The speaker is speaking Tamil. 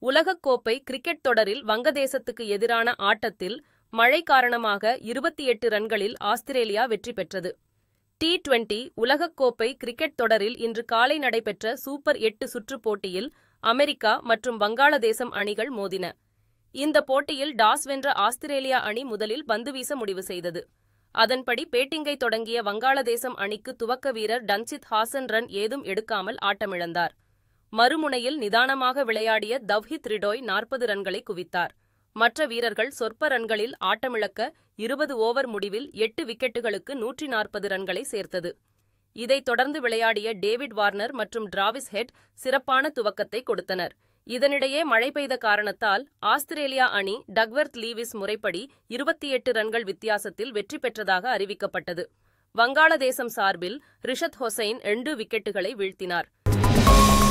உலகக்கோப்பை கிரிக்கெட் தொடரில் வங்கதேசத்துக்கு எதிரான ஆட்டத்தில் மழை காரணமாக இருபத்தி எட்டு ரன்களில் ஆஸ்திரேலியா வெற்றி பெற்றது டி டுவெண்டி உலகக்கோப்பை கிரிக்கெட் தொடரில் இன்று காலை நடைபெற்ற சூப்பர் எட்டு சுற்றுப் போட்டியில் அமெரிக்கா மற்றும் வங்காளதேசம் அணிகள் மோதின இந்த போட்டியில் டாஸ் வென்ற ஆஸ்திரேலியா அணி முதலில் பந்து வீச முடிவு செய்தது அதன்படி பேட்டிங்கை தொடங்கிய வங்காளதேசம் அணிக்கு துவக்க வீரர் டன்சித் ஹாசன் ரன் ஏதும் எடுக்காமல் ஆட்டமிழந்தார் மறுமுனையில் நிதானமாக விளையாடிய தவ்ஹித் ரிடோய் நாற்பது ரன்களை குவித்தார் மற்ற வீரர்கள் சொற்ப ரன்களில் ஆட்டமிழக்க இருபது ஓவர் முடிவில் எட்டு விக்கெட்டுகளுக்கு நூற்றி நாற்பது ரன்களை சேர்த்தது இதைத் தொடர்ந்து விளையாடிய டேவிட் வார்னர் மற்றும் டிராவிஸ் ஹெட் சிறப்பான துவக்கத்தை கொடுத்தனர் இதனிடையே மழை பெய்த காரணத்தால் ஆஸ்திரேலியா அணி டக்வர்த் லீவிஸ் முறைப்படி இருபத்தி எட்டு ரன்கள் வித்தியாசத்தில் வெற்றி பெற்றதாக அறிவிக்கப்பட்டது வங்காளதேசம் சார்பில் ரிஷத் ஹொசைன் ரெண்டு விக்கெட்டுகளை வீழ்த்தினார்